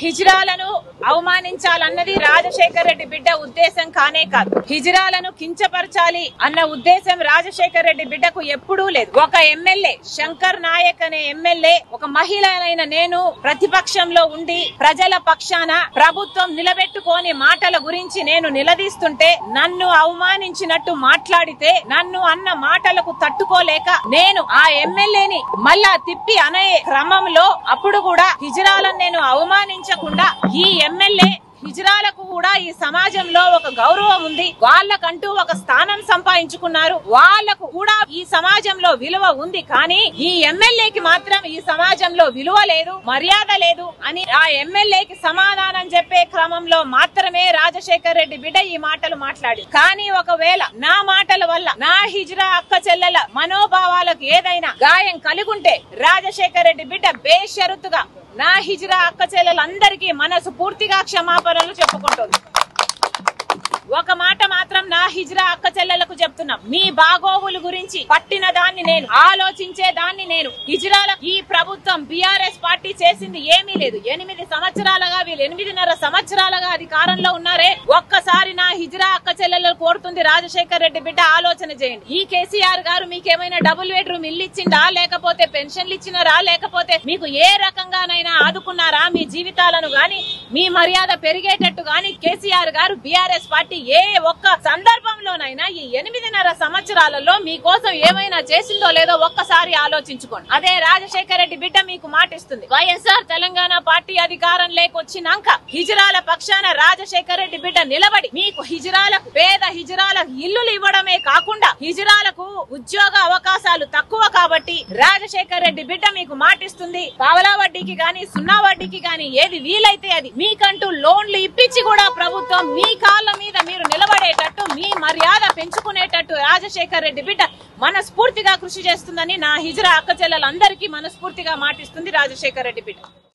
హిజ్రాలను అవమానించాలన్నది రాజశేఖర్ రెడ్డి బిడ్డ ఉద్దేశం కానే కాదు హిజ్రాలను కించపరచాలి అన్న ఉద్దేశం రాజశేఖర్ రెడ్డి బిడ్డకు ఎప్పుడూ లేదు ఒక ఎమ్మెల్యే శంకర్ నాయక్ అనే ఎమ్మెల్యే ఒక మహిళనైన నేను ప్రతిపక్షంలో ఉండి ప్రజల పక్షాన ప్రభుత్వం నిలబెట్టుకోని మాటల గురించి నేను నిలదీస్తుంటే నన్ను అవమానించినట్టు మాట్లాడితే నన్ను అన్న మాటలకు తట్టుకోలేక నేను ఆ ఎమ్మెల్యేని మళ్ళా తిప్పి అనే క్రమంలో అప్పుడు కూడా హిజరాలను నేను అవమానించకుండా ఈ ఎమ్మెల్యే హిజరాలకు కూడా ఈ సమాజంలో ఒక గౌరవం ఉంది వాళ్ళకంటూ ఒక స్థానం సంపాదించుకున్నారు వాళ్ళకు కూడా ఈ సమాజంలో విలువ ఉంది కానీ ఈ ఎమ్మెల్యేకి మాత్రం ఈ సమాజంలో విలువ లేదు మర్యాద లేదు అని ఆ ఎమ్మెల్యేకి సమాధానం చెప్పే క్రమంలో మాత్రమే రాజశేఖర్ రెడ్డి బిడ్డ ఈ మాటలు మాట్లాడి కానీ ఒకవేళ నా మాటల వల్ల నా హిజ్రా అక్క చెల్లెల మనోభావాలకు ఏదైనా గాయం కలిగుంటే రాజశేఖర్ రెడ్డి బిడ్డ బేషరతుగా నా హిజ్రా అక్క చెల్లెలందరికీ మనసు పూర్తిగా క్షమాపణలు చెప్పుకుంటుంది ఒక మాట మాత్రం నా హిజ్రా అక్క చెల్లెలకు చెప్తున్నా మీ బాగోగులు గురించి పట్టిన దాన్ని నేను ఆలోచించే దాన్ని నేను హిజ్రాల ఈ ప్రభుత్వం బిఆర్ఎస్ పార్టీ చేసింది ఏమీ లేదు ఎనిమిది సంవత్సరాలుగా వీళ్ళు ఎనిమిదిన్నర సంవత్సరాలుగా అధికారంలో ఉన్నారే ఒక్కసారి నా హిజ్రా అక్క చెల్లెలకు కోరుతుంది రాజశేఖర్ రెడ్డి బిడ్డ ఆలోచన చేయండి ఈ కేసీఆర్ గారు మీకేమైనా డబుల్ బెడ్రూమ్ ఇల్లు ఇచ్చిందా లేకపోతే పెన్షన్లు ఇచ్చినారా లేకపోతే మీకు ఏ రకంగానైనా ఆదుకున్నారా మీ జీవితాలను గాని మీ మర్యాద పెరిగేటట్టు గాని కేసీఆర్ గారు బీఆర్ఎస్ పార్టీ ఏ ఒక్క సందర్భంలోనైనా ఈ ఎనిమిదిన్నర సంవత్సరాలలో మీకోసం ఏమైనా చేసిందో లేదో ఒక్కసారి ఆలోచించుకోండి అదే రాజశేఖర రెడ్డి బిడ్డ మీకు మాటిస్తుంది వైఎస్ఆర్ తెలంగాణ పార్టీ అధికారం లేకొచ్చినాక హిజరాల పక్షాన రాజశేఖర రెడ్డి బిడ్డ నిలబడి మీకు హిజరాలకు పేద హిజరాలకు ఇల్లులు ఇవ్వడమే కాకుండా హిజరాలకు ఉద్యోగ అవకాశాలు తక్కువ కాబట్టి రాజశేఖర రెడ్డి బిడ్డ మీకు మాటిస్తుంది పావలా వడ్డీకి గాని సున్నా వడ్డీకి గాని ఏది వీలైతే అది మీకంటూ లోన్లు ఇప్పించి కూడా ప్రభుత్వం మీ కాళ్ళ మీద మీరు నిలబడేటట్టు మీ మర్యాద పెంచుకునేటట్టు రాజశేఖర్ రెడ్డి బిడ్డ మనస్ఫూర్తిగా కృషి చేస్తుందని నా హిజరా అక్క చెల్లెలందరికీ మనస్ఫూర్తిగా మాటిస్తుంది రాజశేఖర్ రెడ్డి బిడ్డ